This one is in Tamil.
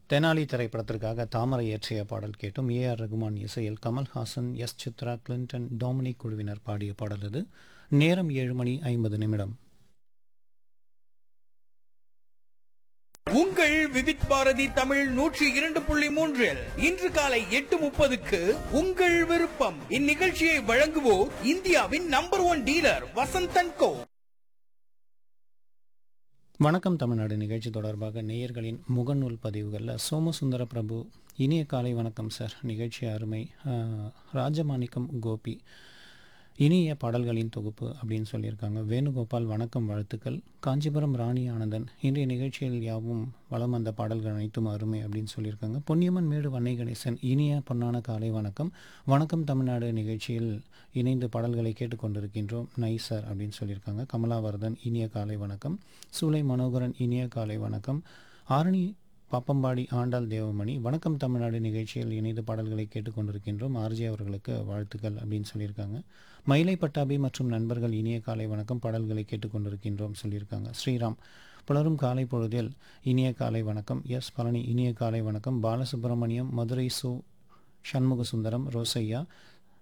தெனாலி திரைப்படத்திற்காக தாமரை இயற்றிய பாடல் கேட்டும் ஏ ஆர் ரகுமான் இசையில் Kamal Haasan S Chithra Clinton Dominic குழுவினர் பாடிய பாடல் இது நேரம் ஏழு மணி ஐம்பது நிமிடம் உங்கள் விவித் பாரதி தமிழ் நூற்றி இரண்டு புள்ளி மூன்றில் இன்று காலை எட்டு முப்பதுக்கு உங்கள் விருப்பம் இந்நிகழ்ச்சியை வழங்குவோர் இந்தியாவின் number one dealer Vasanth and co வணக்கம் தமிழ்நாடு நிகழ்ச்சி தொடர்பாக நேயர்களின் முகநூல் பதிவுகளில் சோமசுந்தர பிரபு இனிய காலை வணக்கம் சார் நிகழ்ச்சி அருமை ஆஹ், ராஜமாணிக்கம் கோபி இனிய பாடல்களின் தொகுப்பு அப்படின்னு சொல்லியிருக்காங்க வேணுகோபால் வணக்கம் வாழ்த்துக்கள் காஞ்சிபுரம் ராணி ஆனந்தன் இன்றைய நிகழ்ச்சியில் யாவும் வளம் வந்த பாடல்கள் அனைத்தும் அருமை அப்படின்னு சொல்லியிருக்காங்க பொன்னியம்மன் மேடு வன்னை கணேசன் இனிய பொன்னான காலை வணக்கம் வணக்கம் தமிழ்நாடு நிகழ்ச்சியில் இணைந்து பாடல்களை கேட்டுக்கொண்டிருக்கின்றோம் நைஸ் சார் அப்படின்னு சொல்லியிருக்காங்க கமலாவர்தன் இனிய காலை வணக்கம் சூலை மனோகரன் இனிய காலை வணக்கம் ஆரணி பாப்பம்பாடி ஆண்டாள் தேவமணி வணக்கம் தமிழ்நாடு நிகழ்ச்சியில் இணைந்து பாடல்களை கேட்டுக்கொண்டிருக்கின்றோம் ஆர்ஜே அவர்களுக்கு வாழ்த்துக்கள் அப்படின்னு சொல்லியிருக்காங்க மயிலை பட்டாபி மற்றும் நண்பர்கள் இனிய காலை வணக்கம் பாடல்களை கேட்டுக்கொண்டிருக்கின்றோம் சொல்லியிருக்காங்க ஸ்ரீராம் புலரும் காலை பொழுதில் இனிய காலை வணக்கம் எஸ் பழனி இனிய காலை வணக்கம் பாலசுப்ரமணியம் மதுரை சு சண்முக சுந்தரம் ரோசையா